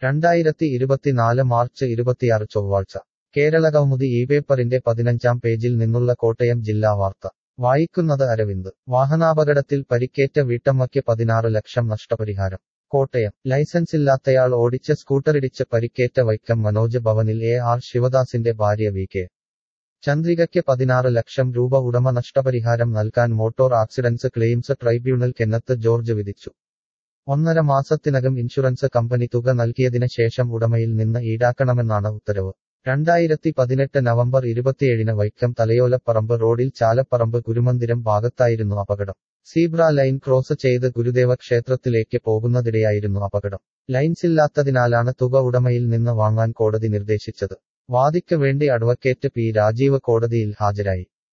രണ്ടായിരത്തി ഇരുപത്തിനാല് മാർച്ച് ഇരുപത്തിയാറ് ചൊവ്വാഴ്ച കേരള കൗമുദി ഈ പേപ്പറിന്റെ പതിനഞ്ചാം പേജിൽ നിന്നുള്ള കോട്ടയം ജില്ലാ വാർത്ത വായിക്കുന്നത് അരവിന്ദ് വാഹനാപകടത്തിൽ പരിക്കേറ്റ വീട്ടമ്മയ്ക്ക് പതിനാറ് ലക്ഷം നഷ്ടപരിഹാരം കോട്ടയം ലൈസൻസില്ലാത്തയാൾ ഓടിച്ച സ്കൂട്ടറിടിച്ച് പരിക്കേറ്റ വൈക്കം മനോജ് ഭവനിൽ എ ആർ ശിവദാസിന്റെ ഭാര്യ വി കെ ചന്ദ്രികയ്ക്ക് പതിനാറ് ലക്ഷം രൂപ ഉടമ നഷ്ടപരിഹാരം നൽകാൻ motor accidents claims tribunal Kenneth George വിധിച്ചു ഒന്നര മാസത്തിനകം ഇൻഷുറൻസ് കമ്പനി തുക നൽകിയതിന് ശേഷം ഉടമയിൽ നിന്ന് ഈടാക്കണമെന്നാണ് ഉത്തരവ് രണ്ടായിരത്തി പതിനെട്ട് നവംബർ ഇരുപത്തിയേഴിന് വൈക്കം തലയോലപ്പറമ്പ് റോഡിൽ ചാലപ്പറമ്പ് ഗുരുമന്ദിരം ഭാഗത്തായിരുന്നു അപകടം സീബ്ര ലൈൻ ക്രോസ് ചെയ്ത് ഗുരുദേവ ക്ഷേത്രത്തിലേക്ക് പോകുന്നതിടെയായിരുന്നു അപകടം ലൈൻസില്ലാത്തതിനാലാണ് തുക ഉടമയിൽ നിന്ന് വാങ്ങാൻ കോടതി നിർദ്ദേശിച്ചത് വാദിക്ക് വേണ്ടി അഡ്വക്കേറ്റ് പി രാജീവ് കോടതിയിൽ ഹാജരായി